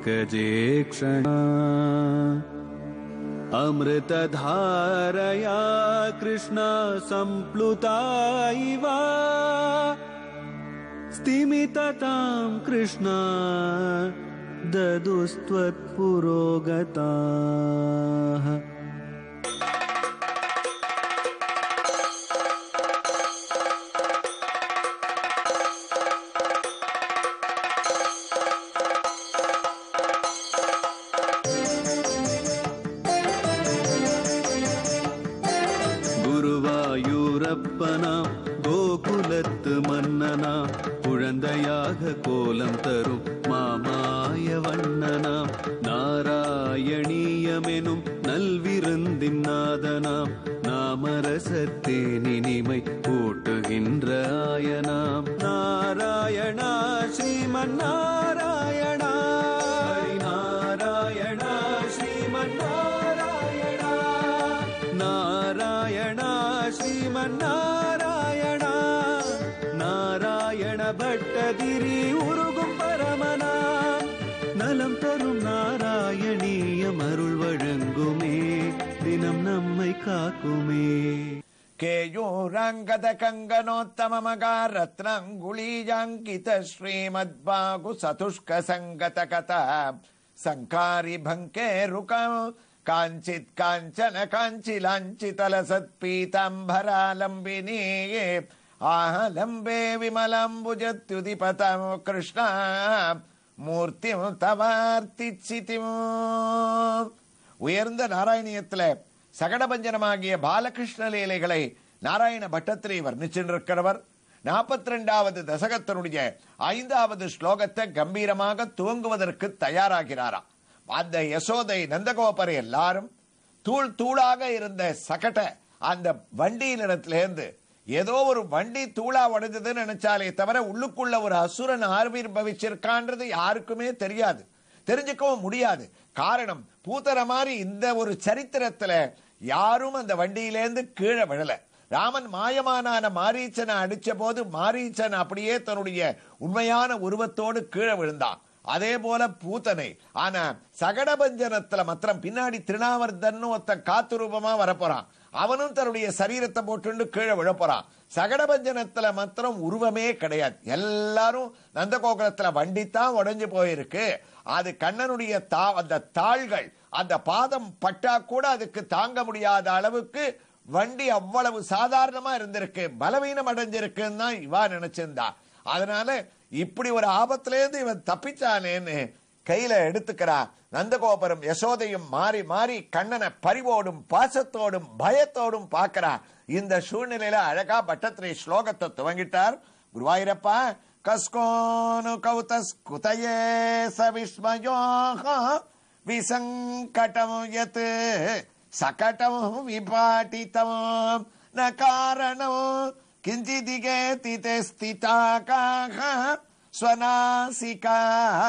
पङ्कजेक्षणा अमृतधारया कृष्णा सम्प्लुता इव स्तिमिततां कृष्णा ददुस्त्वत्पुरोगताः குருவாயூரப்பனாம் கோகுலத்து மன்னனாம் குழந்தையாக கோலம் தரும் மாமாய வண்ணனாம் நாராயணீயமெனும் நல்விருந்தின் நாதனாம் நாமரசத்தேனினிமை கூட்டுகின்ற ஆயனாம் நாராயணா ஸ்ரீமன் நாராயணா ஹரி நாராயணா ஸ்ரீமன் நாராயணா நாராயணா ஸ்ரீமன் நாராயணா நாராயண பட்டதிரி உருகும் பரமனா நலம் தரும் நாராயணீயம் அருள் வழங்குமே தினம் நம்மை காக்குமே ಕೇಯೂರಾಂಗದ ಕಂಗನೋತ್ತಮಮಗ ರತ್ನಾಂಗುಳೀಯಾಂಕಿತ ಶ್ರೀಮದ್ಬಾಗು ಸತುಷ್ಕ ಸಂಗತ ಕಥ ಸಂಕಾರಿ ಭಂಕೆ ರುಕ ಕಾಂಚಿತ್ ಕಾಂಚನ ಕಾಂಚಿ ಲಾಂಚಿತಲ ಸತ್ಪೀತಾಂಬರಾಲಂಬಿನಿ ಆಹಲಂಬೆ ವಿಮಲಾಂಬುಜತ್ಯುದಿಪತ ಕೃಷ್ಣ மூர்த்தி தவார்த்திச்சிதி உயர்ந்த நாராயணியத்துல சகடபஞ்சனமாகிய பாலகிருஷ்ண லீலைகளை நாராயண பட்டத்திரி வர்ணிச்சிருக்கிறவர் நாற்பத்தி ரெண்டாவது தசகத்தினுடைய ஐந்தாவது ஸ்லோகத்தை கம்பீரமாக துவங்குவதற்கு தயாராகிறாராம் அந்த யசோதை நந்தகோபர் எல்லாரும் தூள் தூளாக இருந்த சகட அந்த வண்டியிலிடத்திலேருந்து ஏதோ ஒரு வண்டி தூளா உடைஞ்சதுன்னு நினைச்சாலே தவிர உள்ளுக்குள்ள ஒரு அசுரன் ஆவிர்பவிச்சிருக்கான்றது யாருக்குமே தெரியாது தெரிஞ்சுக்கவும் முடியாது காரணம் பூத்தர மாதிரி இந்த ஒரு சரித்திரத்துல யாரும் அந்த வண்டியிலேருந்து கீழே விழல ராமன் மாயமானான மாரீச்சனை அடிச்ச போது மாரீச்சன் அப்படியே தன்னுடைய உண்மையான உருவத்தோடு கீழே விழுந்தான் அதே போல பூத்தனை ஆனா சகடபஞ்சனத்துல மாத்திரம் பின்னாடி திருநாவர்தன் ஒருத்தன் காத்து ரூபமா வரப்போறான் அவனும் தன்னுடைய சரீரத்தை போட்டு கீழே விழப்போறான் சகடபஞ்சனத்துல மாத்திரம் உருவமே கிடையாது எல்லாரும் நந்தகோகுலத்துல வண்டி தான் உடைஞ்சு போயிருக்கு அது கண்ணனுடைய தா அந்த தாள்கள் அந்த பாதம் பட்டா கூட அதுக்கு தாங்க முடியாத அளவுக்கு வண்டி அவ்வளவு சாதாரணமா இருந்திருக்கு பலவீனம் அடைஞ்சிருக்குன்னு தான் இவா நினைச்சிருந்தா அதனால இப்படி ஒரு ஆபத்துல இருந்து இவன் தப்பிச்சானேன்னு கையில எடுத்துக்கிறா நந்தகோபுரம் யசோதையும் மாறி மாறி கண்ணனை பரிவோடும் பாசத்தோடும் பயத்தோடும் பார்க்கிறா இந்த சூழ்நிலையில அழகா பட்டத்திரை ஸ்லோகத்தை துவங்கிட்டார் குருவாயிரப்பா கஸ்கோனு கௌதஸ் குதயே சவிஸ்மயோக விசங்கடம் யத் சகடம் விபாட்டிதம் ந காரணம் கிஞ்சிதிகேதிதே ஸ்திதாகாக ஸ்வநாசிகா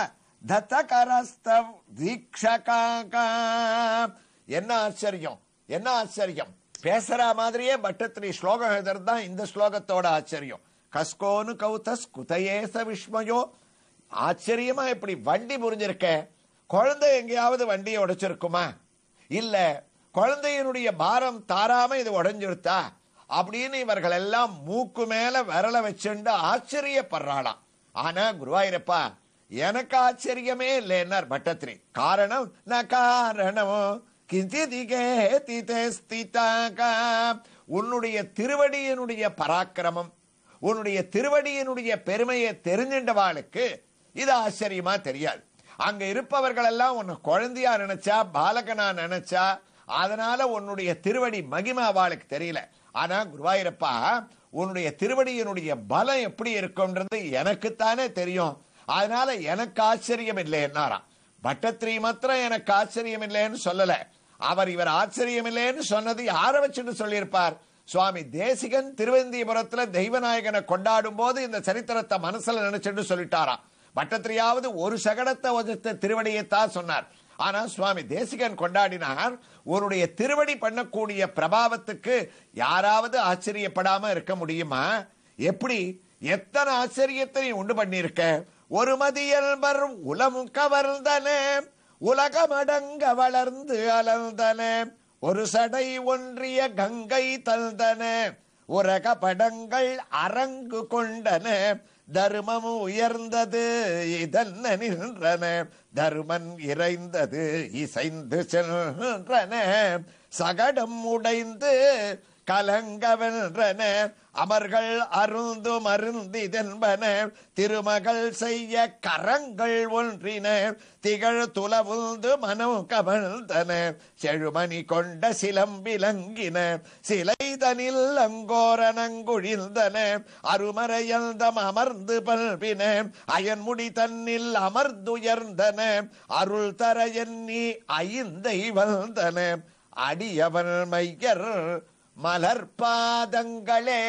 தத்தகரஸ்தவ் தீக்ஷகாக என்ன ஆச்சரியம் என்ன ஆச்சரியம் பேசுற மாதிரியே பட்டத்திரி ஸ்லோகம் எழுதுறது தான் இந்த ஸ்லோகத்தோட ஆச்சரியம் கஸ்கோனு கௌதஸ் குதயேச விஸ்மயோ ஆச்சரியமா இப்படி வண்டி புரிஞ்சிருக்க குழந்தை எங்கேயாவது வண்டியை உடைச்சிருக்குமா இல்ல குழந்தையினுடைய பாரம் தாராம இது உடைஞ்சிருத்தா அப்படின்னு இவர்கள் எல்லாம் மூக்கு மேல விரல வச்சுண்டு ஆச்சரியப்படுறாளாம் ஆனா குருவாயிரப்பா எனக்கு ஆச்சரியமே இல்லைன்னார் பட்டத்திரி காரணம் ந காரணம் கிஞ்சிதிகே ஸ்திதாக உன்னுடைய திருவடியினுடைய பராக்கிரமம் உன்னுடைய திருவடியினுடைய பெருமையை தெரிஞ்சின்றவாளுக்கு இது ஆச்சரியமா தெரியாது அங்க இருப்பவர்கள் எல்லாம் உன்னை குழந்தையா நினைச்சா பாலகனா நினைச்சா அதனால உன்னுடைய திருவடி மகிமை அவளுக்கு தெரியல ஆனா குருவாயிரப்பா உன்னுடைய திருவடியினுடைய பலம் எப்படி இருக்கும்ன்றது எனக்குத்தானே தெரியும் அதனால எனக்கு ஆச்சரியம் இல்லை என்னாராம் பட்டத்திரி மாத்திரம் எனக்கு ஆச்சரியம் இல்லைன்னு சொல்லல அவர் இவர் ஆச்சரியம் இல்லைன்னு சொன்னது யாரை வச்சுட்டு சொல்லியிருப்பார் சுவாமி தேசிகன் திருவந்திபுரத்துல தெய்வநாயகனை கொண்டாடும் போது இந்த சரித்திரத்தை மனசுல நினைச்சுட்டு சொல்லிட்டாராம் பட்டத்திரியாவது ஒரு சகடத்தை உதத்த திருவடியைத்தான் சொன்னார் ஆனா சுவாமி தேசிகன் கொண்டாடினார் உன்னுடைய திருவடி பண்ணக்கூடிய பிரபாவத்துக்கு யாராவது ஆச்சரியப்படாம இருக்க முடியுமா எப்படி எத்தனை ஆச்சரியத்தை நீ உண்டு பண்ணியிருக்க ஒரு மதியல்பர் உலம் கவர்ந்தன உலகமடங்க வளர்ந்து அலர்ந்தன ஒரு சடை ஒன்றிய கங்கை தந்தன உரக படங்கள் அரங்கு கொண்டன தர்மம் உயர்ந்தது இதன்ன நின்றன தர்மன் இறைந்தது இசைந்து சென்றன சகடம் உடைந்து கலங்கவென்றன அமர்கள் அருந்து மருந்திதென்பன திருமகள் செய்ய கரங்கள் ஒன்றின திகழ் துலவுந்து மனம் கமழ்ந்தன செழுமணி கொண்ட சிலம்பிலங்கின சிலைதனில் அங்கோரணங்குழிந்தன அருமறையந்தம் அமர்ந்து பல்பின அயன்முடி தன்னில் அமர்ந்துயர்ந்தன அருள் தர எண்ணி ஐந்தை வந்தன அடியவன் மையர் மலர் பாதங்களே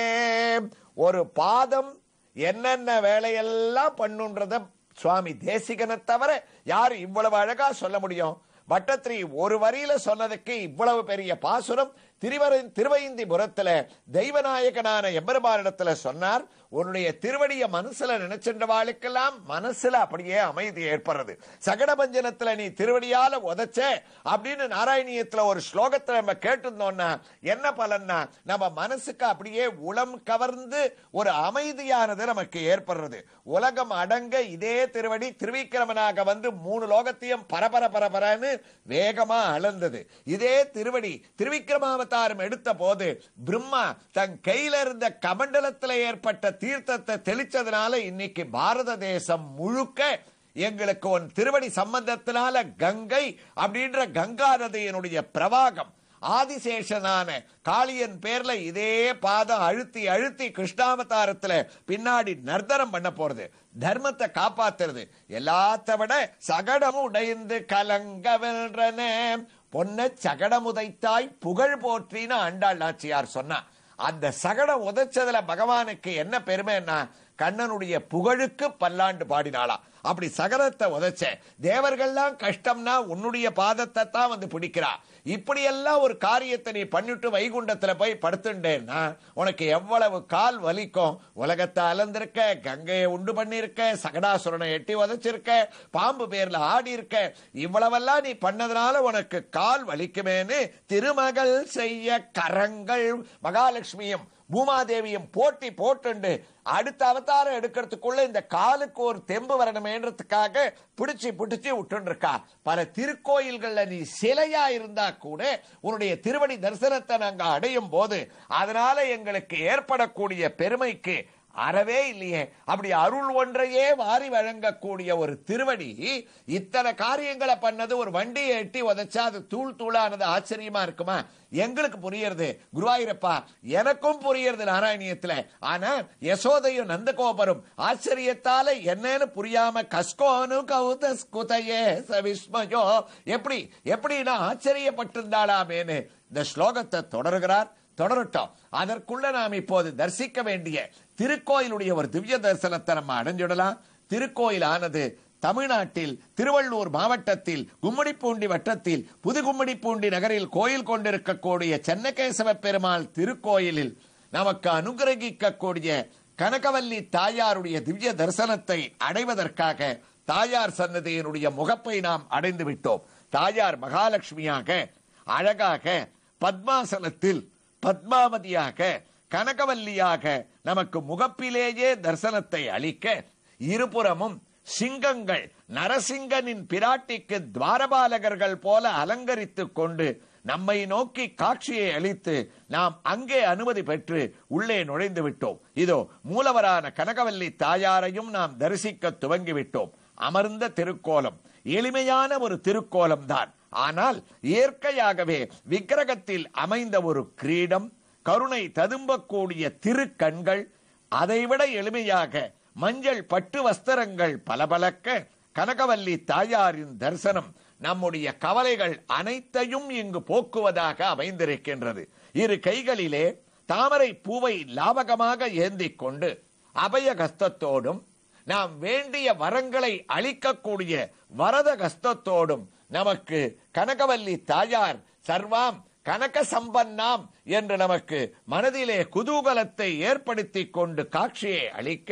ஒரு பாதம் என்னென்ன வேலையெல்லாம் பண்ணுன்றத சுவாமி தேசிகனை தவிர யார் இவ்வளவு அழகா சொல்ல முடியும் பட்டத்திரி ஒரு வரியில சொன்னதுக்கு இவ்வளவு பெரிய பாசுரம் திருவர திருவைந்திபுரத்துல தெய்வநாயகனான எம்பெருமானிடத்துல சொன்னார் உன்னுடைய திருவடிய மனசுல நினைச்சின்றவாளுக்கெல்லாம் மனசுல அப்படியே அமைதி ஏற்படுறது சகடபஞ்சனத்துல நீ திருவடியால உதைச்ச அப்படின்னு நாராயணியத்துல ஒரு ஸ்லோகத்துல நம்ம கேட்டிருந்தோம்னா என்ன பலன்னா நம்ம மனசுக்கு அப்படியே உளம் கவர்ந்து ஒரு அமைதியானது நமக்கு ஏற்படுறது உலகம் அடங்க இதே திருவடி திருவிக்கிரமனாக வந்து மூணு லோகத்தையும் பரபர பரபரன்னு வேகமா அளந்தது இதே திருவடி திருவிக்கிரமாவதாரம் எடுத்த போது பிரம்மா தன் கையில இருந்த கமண்டலத்தில் ஏற்பட்ட தீர்த்தத்தை தெளிச்சதுனால இன்னைக்கு பாரத தேசம் முழுக்க எங்களுக்கு உன் திருவடி சம்பந்தத்தினால கங்கை அப்படின்ற கங்கா நதியினுடைய பிரவாகம் ஆதிசேஷனான காளியன் பேர்ல இதே பாதம் அழுத்தி அழுத்தி கிருஷ்ணாவதாரத்துல பின்னாடி நர்தனம் பண்ண போறது தர்மத்தை காப்பாத்துறது எல்லாத்த விட சகடம் உடைந்து கலங்க வென்றன பொன்ன சகடமுதைத்தாய் புகழ் போற்றின்னு ஆண்டாள் நாச்சியார் சொன்னா அந்த சகடம் உதைச்சதுல பகவானுக்கு என்ன பெருமைன்னா கண்ணனுடைய புகழுக்கு பல்லாண்டு பாடினாளா அப்படி சகலத்தை உதைச்ச தேவர்கள்லாம் கஷ்டம்னா உன்னுடைய பாதத்தை தான் வந்து பிடிக்கிறா இப்படி எல்லாம் ஒரு காரியத்தை நீ பண்ணிட்டு வைகுண்டத்துல போய் படுத்துட்டேன்னா உனக்கு எவ்வளவு கால் வலிக்கும் உலகத்தை அலந்திருக்க கங்கையை உண்டு பண்ணிருக்க சகடாசுரனை எட்டி உதைச்சிருக்க பாம்பு பேர்ல ஆடி இருக்க இவ்வளவெல்லாம் நீ பண்ணதுனால உனக்கு கால் வலிக்குமேன்னு திருமகள் செய்ய கரங்கள் மகாலட்சுமியும் பூமாதேவியும் போட்டி போட்டுண்டு அடுத்த அவதாரம் எடுக்கிறதுக்குள்ள இந்த காலுக்கு ஒரு தெம்பு வரணுமேன்றதுக்காக பிடிச்சி பிடிச்சி விட்டு இருக்கா பல திருக்கோயில்கள்ல நீ சிலையா இருந்தா கூட உன்னுடைய திருவடி தரிசனத்தை நாங்க அடையும் போது அதனால எங்களுக்கு ஏற்படக்கூடிய பெருமைக்கு அறவே இல்லையே அப்படி அருள் ஒன்றையே வாரி வழங்கக்கூடிய ஒரு திருவடி இத்தனை காரியங்களை பண்ணது ஒரு வண்டியை எட்டி உதைச்சா அது தூள் தூளானது ஆச்சரியமா இருக்குமா எங்களுக்கு புரியறது குருவாயூரப்பா எனக்கும் புரியறது நாராயணியத்துல ஆனா யசோதையும் நந்தகோபரும் ஆச்சரியத்தால என்னன்னு புரியாம கஸ்கோனு கௌதஸ் குதையே சவிஸ்மயோ எப்படி எப்படின்னா ஆச்சரியப்பட்டிருந்தாளாமேன்னு இந்த ஸ்லோகத்தை தொடர்கிறார் தொடரட்டும் அதற்குள்ள நாம் இப்போது தரிசிக்க வேண்டிய திருக்கோயிலுடைய ஒரு திவ்ய தரிசனத்தை நம்ம அடைஞ்சிடலாம் திருக்கோயில் ஆனது தமிழ்நாட்டில் திருவள்ளூர் மாவட்டத்தில் கும்மிடிப்பூண்டி வட்டத்தில் புதுகும்மிடிப்பூண்டி நகரில் கோயில் கொண்டிருக்கக்கூடிய சென்னகேசவ பெருமாள் திருக்கோயிலில் நமக்கு அனுகிரகிக்கக்கூடிய கனகவல்லி தாயாருடைய திவ்ய தரிசனத்தை அடைவதற்காக தாயார் சன்னதியினுடைய முகப்பை நாம் அடைந்து விட்டோம் தாயார் மகாலட்சுமியாக அழகாக பத்மாசனத்தில் பத்மாவதியாக கனகவல்லியாக நமக்கு முகப்பிலேயே தரிசனத்தை அளிக்க இருபுறமும் சிங்கங்கள் நரசிங்கனின் பிராட்டிக்கு துவாரபாலகர்கள் போல அலங்கரித்துக் கொண்டு நம்மை நோக்கி காட்சியை அளித்து நாம் அங்கே அனுமதி பெற்று உள்ளே நுழைந்து விட்டோம் இதோ மூலவரான கனகவல்லி தாயாரையும் நாம் தரிசிக்க துவங்கி விட்டோம் அமர்ந்த திருக்கோலம் எளிமையான ஒரு திருக்கோலம் தான் ஆனால் இயற்கையாகவே விக்கிரகத்தில் அமைந்த ஒரு கிரீடம் கருணை ததும்பக்கூடிய திருக்கண்கள் அதைவிட எளிமையாக மஞ்சள் பட்டு வஸ்திரங்கள் பளபளக்க கனகவல்லி தாயாரின் தரிசனம் நம்முடைய கவலைகள் அனைத்தையும் இங்கு போக்குவதாக அமைந்திருக்கின்றது இரு கைகளிலே தாமரை பூவை லாபகமாக ஏந்திக் கொண்டு அபய கஸ்தத்தோடும் நாம் வேண்டிய வரங்களை அளிக்கக்கூடிய வரத கஸ்தத்தோடும் நமக்கு கனகவல்லி தாயார் சர்வாம் கனக சம்பன்னாம் என்று நமக்கு மனதிலே குதூகலத்தை ஏற்படுத்திக் கொண்டு காட்சியை அளிக்க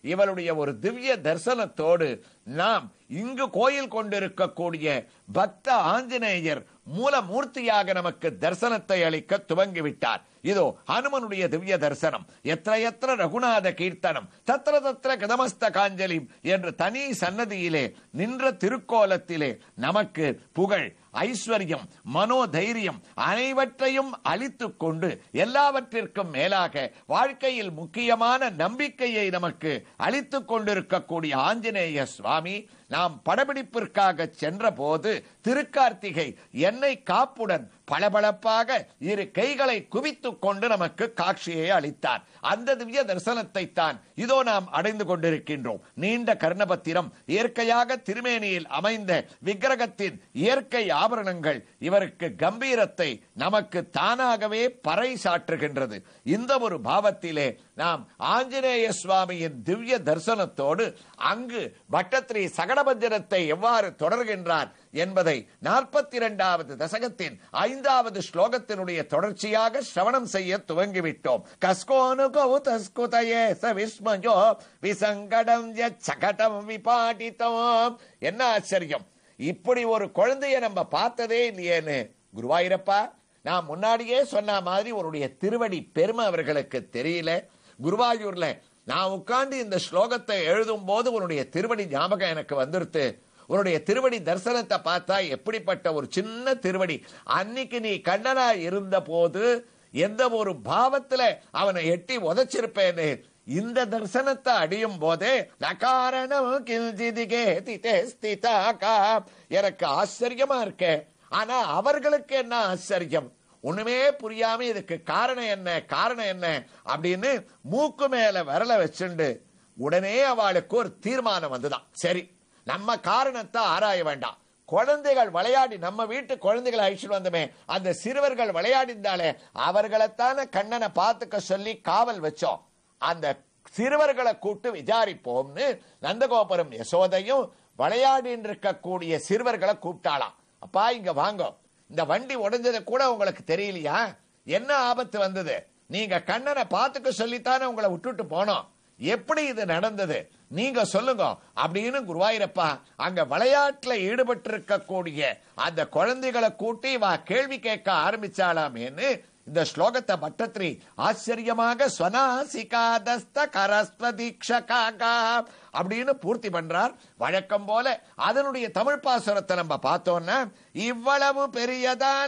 இவளுடைய ஒரு திவ்ய தரிசனத்தோடு நாம் இங்கு கோயில் கொண்டிருக்கக்கூடிய பக்த ஆஞ்சநேயர் மூலமூர்த்தியாக நமக்கு தரிசனத்தை அளிக்க துவங்கிவிட்டார் இதோ ஹனுமனுடைய திவ்ய தரிசனம் எத்திர எத்திர ரகுநாத கீர்த்தனம் தத்திர தத்திர கதமஸ்த காஞ்சலி என்று தனி சன்னதியிலே நின்ற திருக்கோலத்திலே நமக்கு புகழ் ஐஸ்வர்யம் மனோதைரியம் அனைவற்றையும் அளித்துக் கொண்டு எல்லாவற்றிற்கும் மேலாக வாழ்க்கையில் முக்கியமான நம்பிக்கையை நமக்கு அளித்துக் கொண்டிருக்கக்கூடிய ஆஞ்சநேய சுவாமி நாம் படப்பிடிப்பிற்காக சென்ற போது திருக்கார்த்திகை எண்ணெய் காப்புடன் பளபளப்பாக இரு கைகளை குவித்துக் கொண்டு நமக்கு காட்சியை அளித்தார் அந்த திவ்ய தரிசனத்தை தான் இதோ நாம் அடைந்து கொண்டிருக்கின்றோம் நீண்ட கர்ணபத்திரம் இயற்கையாக திருமேனியில் அமைந்த விக்கிரகத்தின் இயற்கை ஆபரணங்கள் இவருக்கு கம்பீரத்தை நமக்கு தானாகவே பறை சாற்றுகின்றது இந்த ஒரு பாவத்திலே நாம் ஆஞ்சநேய சுவாமியின் திவ்ய தரிசனத்தோடு அங்கு பட்டத்திரி சகடபஞ்சனத்தை எவ்வாறு தொடர்கின்றார் என்பதை நாற்பத்தி இரண்டாவது தசகத்தின் ஐந்தாவது ஸ்லோகத்தினுடைய தொடர்ச்சியாக சிரவணம் செய்ய துவங்கிவிட்டோம் கஸ்கோனு கௌதஸ்குதயே சவிஸ்மயோ விசங்கடம் சகடம் விபாடித்தோம் என்ன ஆச்சரியம் இப்படி ஒரு குழந்தைய நம்ம பார்த்ததே இல்லையேன்னு குருவாயிரப்பா நான் முன்னாடியே சொன்ன மாதிரி உன்னுடைய திருவடி பெருமை அவர்களுக்கு தெரியல குருவாயூர்ல நான் உட்கார்ந்து இந்த ஸ்லோகத்தை எழுதும் போது உன்னுடைய திருவடி ஞாபகம் எனக்கு வந்துருத்து உன்னுடைய திருவடி தரிசனத்தை பார்த்தா எப்படிப்பட்ட ஒரு சின்ன திருவடி அன்னைக்கு நீ கண்ணனா இருந்த போது எந்த ஒரு பாவத்துல அவனை எட்டி உதைச்சிருப்பேன்னு இந்த தரிசனத்தை அடியும் போதே நகாரணம் கிஞ்சிதிகே திதே ஸ்திதாகா எனக்கு ஆச்சரியமா இருக்க ஆனா அவர்களுக்கு என்ன ஆச்சரியம் ஒண்ணுமே புரியாம இதுக்கு காரணம் என்ன காரணம் என்ன அப்படின்னு மூக்கு மேல விரல வச்சுண்டு உடனே அவளுக்கு ஒரு தீர்மானம் வந்துதான் சரி நம்ம காரணத்தை ஆராய வேண்டாம் குழந்தைகள் விளையாடி நம்ம வீட்டு குழந்தைகளை அழிச்சுட்டு வந்தோமே அந்த சிறுவர்கள் விளையாடிந்தாலே அவர்களைத்தானே கண்ணனை பார்த்துக்க சொல்லி காவல் வச்சோம் அந்த சிறுவர்களை கூட்டு விசாரிப்போம்னு நந்தகோபுரம் யசோதையும் விளையாடின்னு இருக்கக்கூடிய சிறுவர்களை கூப்பிட்டாளாம் அப்பா இங்க வாங்க இந்த வண்டி உடைஞ்சது கூட உங்களுக்கு தெரியலையா என்ன ஆபத்து வந்தது நீங்க கண்ணனை பார்த்துக்க சொல்லித்தானே உங்களை விட்டுட்டு போனோம் எப்படி இது நடந்தது நீங்க சொல்லுங்க அப்படின்னு குருவாயிரப்பா அங்க விளையாட்டுல ஈடுபட்டு இருக்கக்கூடிய அந்த குழந்தைகளை கூட்டி வா கேள்வி கேட்க ஆரம்பிச்சாலாமேன்னு இந்த ஸ்லோகத்தை பட்டத்ரி ஆச்சரியமாக ஸ்வனாசிகாதஸ்த கரஸ்வதீக்ஷகாக அப்படின்னு பூர்த்தி பண்றார் வழக்கம் போல அதனுடைய தமிழ் பாசுரத்தை நம்ம பார்த்தோம்னா இவ்வளவு பெரியதான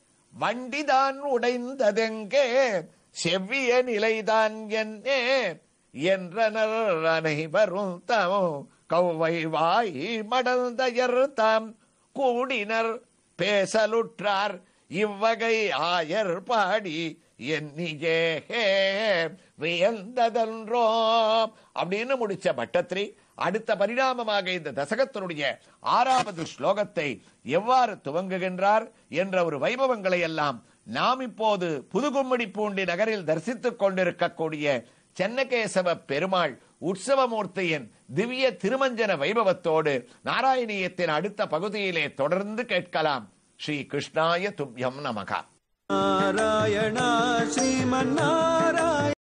வண்டிதான் உடைந்ததெங்கே செவ்விய நிலைதான் என்னே என்றனர் அனைவரும் தமோ கௌவை வாய் மடந்தயர் தாம் கூடினர் பேசலுற்றார் இவ்வகை ஆயர் பாடி என்னியே வியந்ததன்றோ அப்படின்னு முடிச்ச பட்டத்ரி அடுத்த பரிணாமமாக இந்த தசகத்தினுடைய ஆறாவது ஸ்லோகத்தை எவ்வாறு துவங்குகின்றார் என்ற ஒரு வைபவங்களை எல்லாம் நாம் இப்போது புதுகும்மடி பூண்டி நகரில் தரிசித்துக் கொண்டிருக்கக்கூடிய சென்னகேசவ பெருமாள் உற்சவமூர்த்தியின் திவ்ய திருமஞ்சன வைபவத்தோடு நாராயணியத்தின் அடுத்த பகுதியிலே தொடர்ந்து கேட்கலாம் ஸ்ரீ கிருஷ்ணாய துப்யம் நமகா நாராயணா ஸ்ரீமன்னாராயண